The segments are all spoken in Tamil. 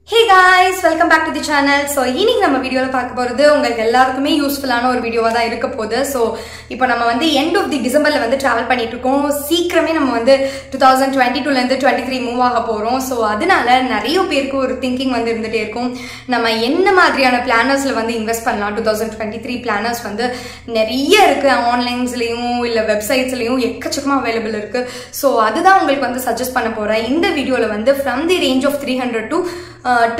hey guys welcome back to the channel so இன்னைக்கு நம்ம வீடியோவில் பார்க்க போகிறது உங்களுக்கு எல்லாருக்குமே யூஸ்ஃபுல்லான ஒரு வீடியோவாக தான் இருக்க போகுது ஸோ இப்போ நம்ம வந்து எண்ட் ஆஃப் தி டிசம்பரில் வந்து ட்ராவல் பண்ணிட்டு இருக்கோம் சீக்கிரமே நம்ம வந்து டூ தௌசண்ட் டுவெண்ட்டி டூலேருந்து டுவெண்ட்டி த்ரீ மூவ் ஆக போகிறோம் ஸோ அதனால நிறைய பேருக்கு ஒரு திங்கிங் வந்து இருந்துகிட்டே இருக்கும் நம்ம என்ன மாதிரியான பிளானர்ஸில் வந்து இன்வெஸ்ட் பண்ணலாம் two thousand twenty three planners வந்து நிறைய இருக்குது ஆன்லைன்ஸ்லேயும் இல்லை வெப்சைட்ஸ்லேயும் எக்கச்சக்கமாக அவைலபிள் இருக்குது ஸோ அதுதான் உங்களுக்கு வந்து சஜஸ்ட் பண்ண போகிறேன் இந்த வீடியோவில் வந்து from the range of three hundred to to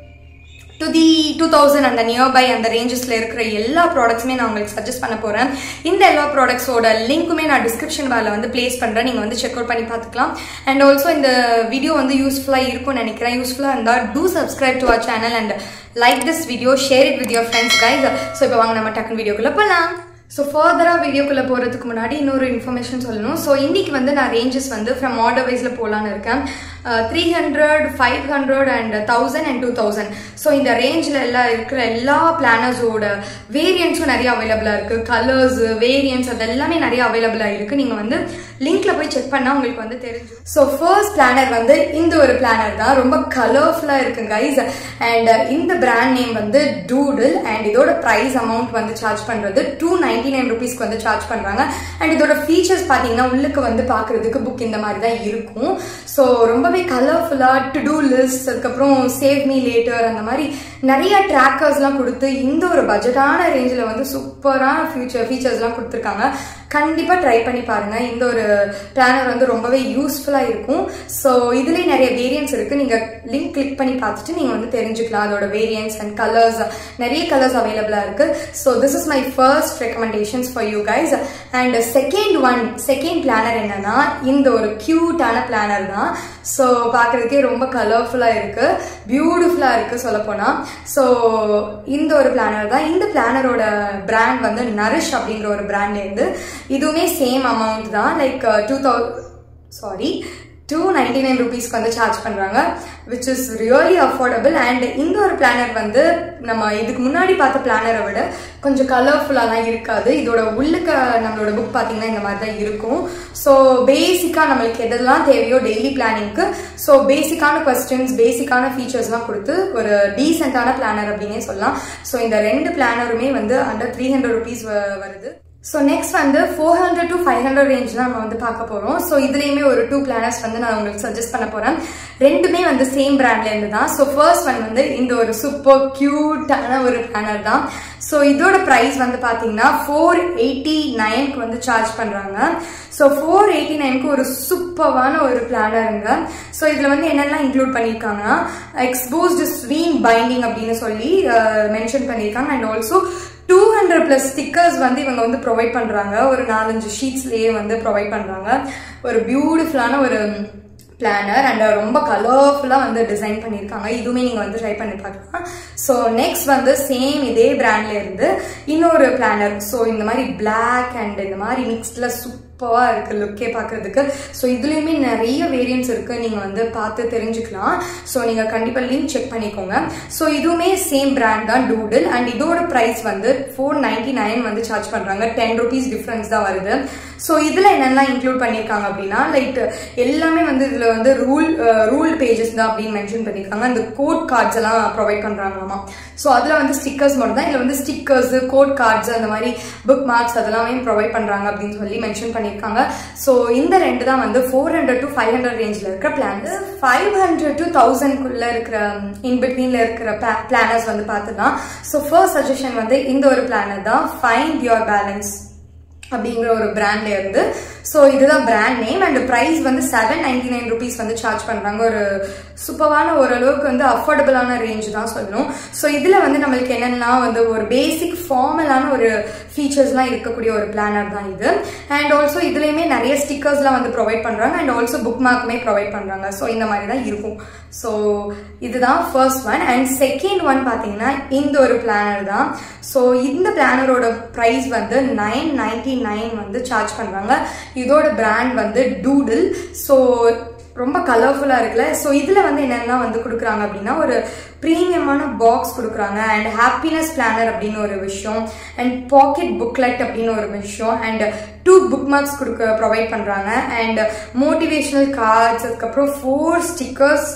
to the two thousand அந்த நியர்பை அந்த ரேஞ்சஸில் இருக்கிற எல்லா ப்ராடக்ட்ஸுமே நான் உங்களுக்கு சஜஸ்ட் பண்ண போகிறேன் இந்த எல்லா ப்ராடக்ட்ஸோட லிங்க்குமே நான் டிஸ்கிரிப்ஷன் பாரில் வந்து ப்ளேஸ் பண்ணுறேன் நீங்கள் வந்து செக் அவுட் பண்ணி பார்த்துக்கலாம் அண்ட் ஆல்சோ இந்த வீடியோ வந்து யூஸ்ஃபுல்லாக இருக்கும்னு நினைக்கிறேன் யூஸ்ஃபுல்லாக இருந்தால் to subscribe to our channel and like this video share it with your friends guys so இப்போ வாங்க நம்ம டக்குன்னு வீடியோக்குள்ளே போகலாம் ஸோ ஃபர்தராக வீடியோக்குள்ளே போகிறதுக்கு முன்னாடி இன்னொரு இன்ஃபர்மேஷன் சொல்லணும் ஸோ இன்றைக்கி வந்து நான் ரேஞ்சஸ் வந்து ஃப்ரம் ஆர்டர் வைஸில் போகலான்னு இருக்கேன் three hundred five hundred and thousand and two thousand so இந்த ரேஞ்சில் எல்லாம் இருக்கிற எல்லா பிளானர்ஸோட வேரியன்ஸும் நிறைய அவைலபிளாக இருக்குது கலர்ஸ் வேரியன்ஸ் அது எல்லாமே நிறைய அவைலபிளாக இருக்குது நீங்கள் வந்து லிங்க்ல போய் செக் பண்ணால் உங்களுக்கு வந்து தெரிஞ்சு ஸோ ஃபர்ஸ்ட் பிளானர் வந்து இந்த ஒரு பிளானர் தான் ரொம்ப கலர்ஃபுல்லாக இருக்கு கைஸ் அண்ட் இந்த பிராண்ட் நேம் வந்து டூடில் அண்ட் இதோட ப்ரைஸ் அமௌண்ட் வந்து சார்ஜ் பண்ணுறது டூ நைன்டி நைன் ருபீஸ்க்கு வந்து சார்ஜ் பண்ணுறாங்க அண்ட் இதோட ஃபீச்சர்ஸ் பார்த்தீங்கன்னா உள்ளுக்கு வந்து பார்க்குறதுக்கு புக் இந்த மாதிரி தான் இருக்கும் ஸோ ரொம்பவே கலர்ஃபுல்லாக டு டூ லிஸ்ட் அதுக்கப்புறம் சேவ் மீ லேட்டர் அந்த மாதிரி நிறைய ட்ராக்கர்ஸ்லாம் கொடுத்து இந்த ஒரு பட்ஜெட்டான ரேஞ்சில் வந்து சூப்பரான ஃபியூச்சர் ஃபீச்சர்ஸ்லாம் கொடுத்துருக்காங்க கண்டிப்பாக ட்ரை பண்ணி பாருங்கள் இந்த ஒரு பிளானர் வந்து ரொம்பவே யூஸ்ஃபுல்லாக இருக்கும் ஸோ இதுலேயே நிறைய வேரியன்ஸ் இருக்குது நீங்கள் லிங்க் கிளிக் பண்ணி பார்த்துட்டு நீங்கள் வந்து தெரிஞ்சுக்கலாம் அதோட வேரியன்ஸ் அண்ட் கலர்ஸ் நிறைய கலர்ஸ் அவைலபிளாக இருக்குது so this is my first recommendations for you guys and second one second planner என்னன்னா இந்த ஒரு க்யூட்டான பிளானர் தான் ஸோ பார்க்குறதுக்கே ரொம்ப கலர்ஃபுல்லாக இருக்குது பியூட்டிஃபுல்லாக இருக்குது சொல்லப்போனால் ஸோ இந்த ஒரு பிளானர் தான் இந்த பிளானரோட பிராண்ட் வந்து நரிஷ் அப்படிங்கிற ஒரு பிராண்ட்லேருந்து இதுவுமே சேம் அமௌண்ட் தான் like two thou sorry two ninety nine ருபீஸ்க்கு வந்து சார்ஜ் பண்ணுறாங்க which is really affordable and இந்த ஒரு பிளானர் வந்து நம்ம இதுக்கு முன்னாடி பார்த்த பிளானரை விட கொஞ்சம் கலர்ஃபுல்லாலாம் இருக்காது இதோட உள்ளுக்க நம்மளோட புக் பார்த்தீங்கன்னா இந்த மாதிரி தான் இருக்கும் ஸோ பேசிக்காக நம்மளுக்கு எதெல்லாம் தேவையோ டெய்லி பிளானிங்க்கு ஸோ பேசிக்கான கொஸ்டின்ஸ் பேசிக்கான ஃபீச்சர்ஸ்லாம் கொடுத்து ஒரு டீசெண்டான பிளானர் அப்படின்னே சொல்லலாம் ஸோ இந்த ரெண்டு பிளானருமே வந்து அண்டர் த்ரீ ஹண்ட்ரட் ருபீஸ் வருது ஸோ நெக்ஸ்ட் வந்து four hundred to five hundred range தான் நம்ம வந்து பார்க்க போகிறோம் ஸோ இதுலேயுமே ஒரு டூ பிளானர்ஸ் வந்து நான் உங்களுக்கு சஜஸ்ட் பண்ண போகிறேன் ரெண்டுமே வந்து சேம் பிராண்ட்லேருந்து தான் ஸோ ஃபர்ஸ்ட் ஒன் வந்து இந்த ஒரு சூப்பர் க்யூட்டான ஒரு பிளானர் தான் ஸோ இதோட ப்ரைஸ் வந்து பார்த்தீங்கன்னா ஃபோர் எயிட்டி நைனுக்கு வந்து சார்ஜ் பண்ணுறாங்க ஸோ ஃபோர் எயிட்டி நைனுக்கு ஒரு சூப்பரான ஒரு பிளானருங்க ஸோ இதில் வந்து என்னெல்லாம் இன்க்ளூட் பண்ணியிருக்காங்கன்னா எக்ஸ்போஸ்டு ஸ்வீன் பைண்டிங் அப்படின்னு சொல்லி மென்ஷன் பண்ணியிருக்காங்க and also two hundred plus stickers வந்து இவங்க வந்து ப்ரொவைட் பண்ணுறாங்க ஒரு நாலஞ்சு ஷீட்ஸ்லேயே வந்து ப்ரொவைட் பண்ணுறாங்க ஒரு பியூட்டிஃபுல்லான ஒரு பிளானர் அண்ட் ரொம்ப கலர்ஃபுல்லாக வந்து டிசைன் பண்ணியிருக்காங்க இதுவுமே நீங்கள் வந்து ட்ரை பண்ணி பார்க்கலாம் ஸோ நெக்ஸ்ட் வந்து சேம் இதே பிராண்ட்ல இருந்து இன்னொரு பிளானர் ஸோ இந்த மாதிரி பிளாக் அண்ட் இந்த மாதிரி மிக்ஸ்டில் சூப்பராக இருக்குது லுக்கே பார்க்குறதுக்கு ஸோ இதுலேயுமே நிறைய வேரியன்ஸ் இருக்குது நீங்கள் வந்து பார்த்து தெரிஞ்சுக்கலாம் ஸோ நீங்கள் கண்டிப்பாக லிங்க் செக் பண்ணிக்கோங்க ஸோ இதுவுமே சேம் பிராண்ட் தான் டூடில் அண்ட் இதோட ப்ரைஸ் வந்து ஃபோர் நைன்டி நைன் வந்து சார்ஜ் பண்ணுறாங்க டென் ருபீஸ் டிஃப்ரென்ஸ் தான் வருது ஸோ இதில் என்னெல்லாம் இன்க்ளூட் பண்ணியிருக்காங்க அப்படின்னா லைக் எல்லாமே வந்து இதில் வந்து ரூல் ரூல் பேஜஸ் தான் அப்படின்னு மென்ஷன் பண்ணியிருக்காங்க அந்த கோட் கார்ட்ஸ் எல்லாம் ப்ரொவைட் பண்ணுறாங்களாமா ஸோ அதில் வந்து ஸ்டிக்கர்ஸ் மட்டும் தான் இதில் வந்து ஸ்டிக்கர்ஸ் கோட் கார்ட்ஸ் அந்த மாதிரி புக் மார்க்ஸ் அதெல்லாமே ப்ரொவைட் பண்ணுறாங்க அப்படின்னு சொல்லி மென்ஷன் பண்ணியிருக்காங்க ஸோ இந்த ரெண்டு தான் வந்து four hundred to five hundred ரேஞ்சில் இருக்கிற பிளான் ஃபைவ் ஹண்ட்ரட் டு தௌசண்ட்குள்ளே இருக்கிற இன் பிட்வீனில் இருக்கிற பிளானர்ஸ் வந்து பார்த்துக்கலாம் ஸோ ஃபர்ஸ்ட் சஜஷன் வந்து இந்த ஒரு பிளானர் தான் ஃபைண்ட் யுவர் பேலன்ஸ் அப்படிங்கிற ஒரு பிராண்ட்ல இருந்து ஸோ இதுதான் பிராண்ட் நேம் அண்ட் ப்ரைஸ் வந்து செவன் நைன்டி நைன் ருபீஸ் வந்து சார்ஜ் பண்ணுறாங்க ஒரு சூப்பரான ஓரளவுக்கு வந்து அஃபோர்டபுளான ரேஞ்ச் தான் சொல்லணும் ஸோ இதில் வந்து நம்மளுக்கு என்னென்னா வந்து ஒரு பேசிக் ஃபார்மலான ஒரு ஃபீச்சர்ஸ்லாம் இருக்கக்கூடிய ஒரு பிளானர் தான் இது அண்ட் ஆல்சோ இதுலேயுமே நிறைய ஸ்டிக்கர்ஸ்லாம் வந்து ப்ரொவைட் பண்ணுறாங்க அண்ட் ஆல்சோ புக் மார்க்குமே ப்ரொவைட் பண்ணுறாங்க ஸோ இந்த மாதிரி தான் இருக்கும் ஸோ இதுதான் first one and second one பார்த்தீங்கன்னா இந்த ஒரு பிளானர் தான் ஸோ இந்த பிளானரோட ப்ரைஸ் வந்து நைன் நைன்டி நைன் வந்து சார்ஜ் பண்ணுறாங்க இதோட பிராண்ட் வந்து டூடில் ஸோ ரொம்ப கலர்ஃபுல்லாக இருக்குல்ல ஸோ இதில் வந்து என்னென்னா வந்து கொடுக்குறாங்க அப்படின்னா ஒரு ப்ரீமியமான பாக்ஸ் கொடுக்குறாங்க அண்ட் ஹாப்பினஸ் பிளானர் அப்படின்னு ஒரு விஷயம் அண்ட் பாக்கெட் புக்லெட் அப்படின்னு ஒரு விஷயம் அண்ட் டூ புக் மார்க்ஸ் கொடுக்க ப்ரொவைட் பண்ணுறாங்க அண்ட் மோட்டிவேஷ்னல் கார்ட்ஸ் அதுக்கப்புறம் ஃபோர் ஸ்டிக்கர்ஸ்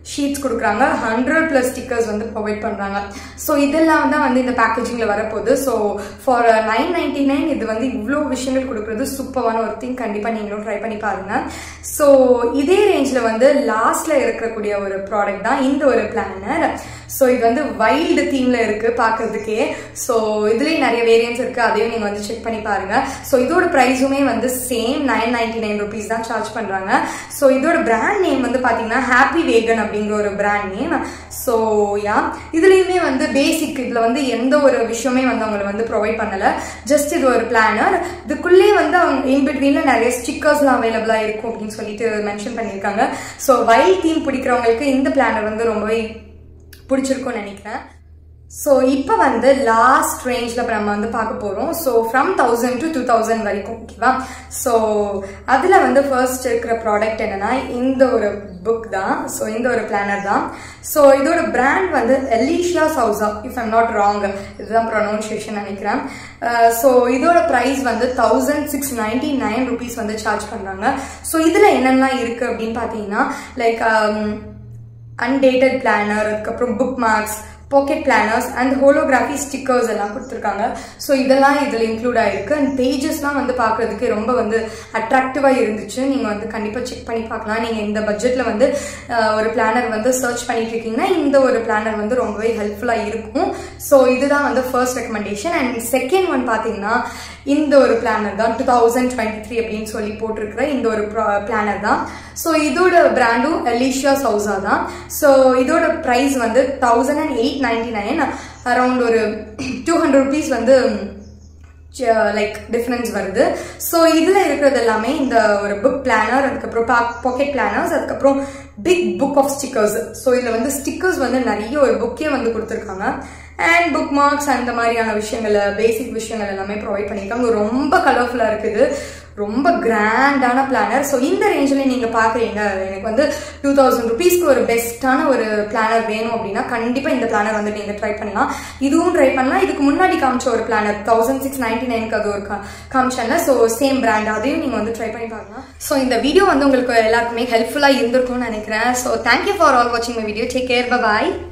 ஷீட்ஸ் கொடுக்குறாங்க ஹண்ட்ரட் ப்ளஸ் ஸ்டிக்கர்ஸ் வந்து ப்ரொவைட் பண்ணுறாங்க ஸோ இதெல்லாம் தான் வந்து இந்த பேக்கேஜிங்கில் வரப்போகுது so for nine ninety nine இது வந்து இவ்வளோ விஷயங்கள் கொடுக்குறது சூப்பரான ஒரு திங் கண்டிப்பாக நீங்களும் ட்ரை பண்ணி பாருங்கள் ஸோ இதே ரேஞ்சில் வந்து லாஸ்ட்டில் இருக்கக்கூடிய ஒரு ப்ராடக்ட் தான் இந்த ஒரு பிளானர் ஸோ இது வந்து வைல்டு தீமில் இருக்குது பார்க்கறதுக்கே ஸோ இதுலேயும் நிறைய வேரியன்ஸ் இருக்குது அதையும் நீங்கள் வந்து செக் பண்ணி பாருங்கள் ஸோ இதோட ப்ரைஸுமே வந்து same nine ninety nine rupees தான் சார்ஜ் பண்ணுறாங்க ஸோ இதோட பிராண்ட் நேம் வந்து பார்த்தீங்கன்னா ஹாப்பி வேகன் அப்படிங்கிற ஒரு பிராண்ட் நேம் ஸோ யா இதுலேயுமே வந்து பேசிக் இதில் வந்து எந்த ஒரு விஷயமே வந்து அவங்களை வந்து ப்ரொவைட் பண்ணலை ஜஸ்ட் இது ஒரு பிளானர் இதுக்குள்ளே வந்து அவங்க இன் பிட்வீனில் நிறைய ஸ்டிக்கர்ஸ்லாம் அவைலபிளாக இருக்கும் அப்படின்னு சொல்லிட்டு மென்ஷன் பண்ணியிருக்காங்க ஸோ வைல்ட் தீம் பிடிக்கிறவங்களுக்கு இந்த பிளானர் வந்து ரொம்பவே பிடிச்சிருக்கும்னு நினைக்கிறேன் ஸோ இப்போ வந்து லாஸ்ட் ரேஞ்சில் இப்போ நம்ம வந்து பார்க்க போகிறோம் so from thousand to two thousand வரைக்கும் ஓகேவா ஸோ அதில் வந்து ஃபர்ஸ்ட் இருக்கிற ப்ராடக்ட் என்னன்னா இந்த ஒரு புக் தான் ஸோ இந்த ஒரு பிளானர் தான் ஸோ இதோட பிராண்ட் வந்து Alicia Souza if I'm not wrong இதுதான் ப்ரொனவுன்சியேஷன் நினைக்கிறேன் ஸோ இதோட ப்ரைஸ் வந்து thousand six ninety nine rupees வந்து சார்ஜ் பண்ணுறாங்க ஸோ இதில் என்னென்னலாம் இருக்குது அப்படின்னு பார்த்தீங்கன்னா லைக் அன்டேட்டட் பிளானர் அதுக்கப்புறம் bookmarks pocket planners and holography stickers எல்லாம் கொடுத்துருக்காங்க ஸோ இதெல்லாம் இதில் இன்க்ளூட் ஆயிருக்கு அண்ட் பேஜஸ்லாம் வந்து பார்க்குறதுக்கு ரொம்ப வந்து அட்ராக்டிவாக இருந்துச்சு நீங்கள் வந்து கண்டிப்பாக செக் பண்ணி பார்க்கலாம் நீங்கள் இந்த பட்ஜெட்டில் வந்து ஒரு பிளானர் வந்து சர்ச் பண்ணிட்டு இருக்கீங்கன்னா இந்த ஒரு பிளானர் வந்து ரொம்பவே ஹெல்ப்ஃபுல்லாக இருக்கும் ஸோ இதுதான் வந்து first recommendation and second one பார்த்தீங்கன்னா இந்த ஒரு பிளானர் தான் டூ தௌசண்ட் டுவெண்ட்டி த்ரீ அப்படின்னு சொல்லி போட்டிருக்கிற இந்த ஒரு பிளானர் தான் ஸோ இதோட பிராண்டும் எலிஷியா சவுசா தான் ஸோ இதோட ப்ரைஸ் வந்து thousand and eight ninety nine around ஒரு டூ ஹண்ட்ரட் ருபீஸ் வந்து லைக் டிஃப்ரென்ஸ் வருது ஸோ இதில் இருக்கிறது எல்லாமே இந்த ஒரு புக் பிளானர் அதுக்கப்புறம் பாக்கெட் பிளானர்ஸ் அதுக்கப்புறம் big book of stickers so இதில் வந்து ஸ்டிக்கர்ஸ் வந்து நிறைய ஒரு புக்கே வந்து கொடுத்துருக்காங்க அண்ட் புக் மார்க்ஸ் அந்த மாதிரியான விஷயங்கள் பேசிக் விஷயங்கள் எல்லாமே ப்ரொவைட் பண்ணியிருக்காங்க ரொம்ப கலர்ஃபுல்லாக இருக்குது ரொம்ப கிராண்டான பிளானர் ஸோ இந்த ரேஞ்சில் நீங்கள் பார்க்குறீங்க எனக்கு வந்து டூ தௌசண்ட் ருபீஸ்க்கு ஒரு பெஸ்ட்டான ஒரு பிளானர் வேணும் அப்படின்னா கண்டிப்பாக இந்த பிளானர் வந்து நீங்கள் ட்ரை பண்ணலாம் இதுவும் ட்ரை பண்ணலாம் இதுக்கு முன்னாடி காமிச்ச ஒரு பிளானர் தௌசண்ட் சிக்ஸ் நைன்டி நைனுக்கு அது ஒரு காமிச்சேன்ல ஸோ சேம் பிராண்ட் அதையும் நீங்கள் வந்து ட்ரை பண்ணி பார்க்கலாம் ஸோ இந்த வீடியோ வந்து உங்களுக்கு எல்லாருக்குமே ஹெல்ப்ஃபுல்லாக இருந்திருக்கும்னு நினைக்கிறேன் ஸோ தேங்க்யூ ஃபார் ஆல் வாட்சிங் my video take care bye